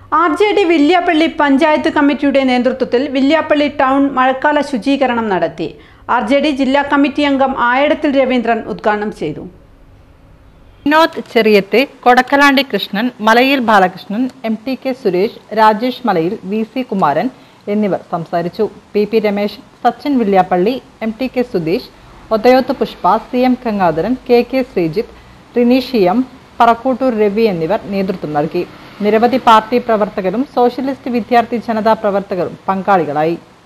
R J D Villiappally panchayat കമ്മിറ്റിയുടെ നേതൃത്വത്തിൽ Villiappally town മഴക്കാല ശുചീകരണം നടത്തി ആർ ജെ ഡി ജില്ലാ കമ്മിറ്റി അംഗം ആയടത്തിൽ രവീന്ദ്രൻ ഉദ്ഘാടനം ചെയ്തു Vinod ചെറിയത്തെ Kodakkalandi Krishnan Malayil Balakrishnan M T K Suresh Rajesh Malayil V C Kumaran എന്നിവർ സംസാരിച്ചു P P Ramesh Sachin Villiappally M T K Sudheesh Othayoth Pushpa C M Gangadharan K K Sreejith Rineesh M Parakkuttur Ravi എന്നിവർ നേതൃത്വം നൽകി നിരവധി പാർട്ടി പ്രവർത്തകരും സോഷ്യലിസ്റ്റ് വിദ്യാർത്ഥി ജനതാ പ്രവർത്തകരും പങ്കാളികളായി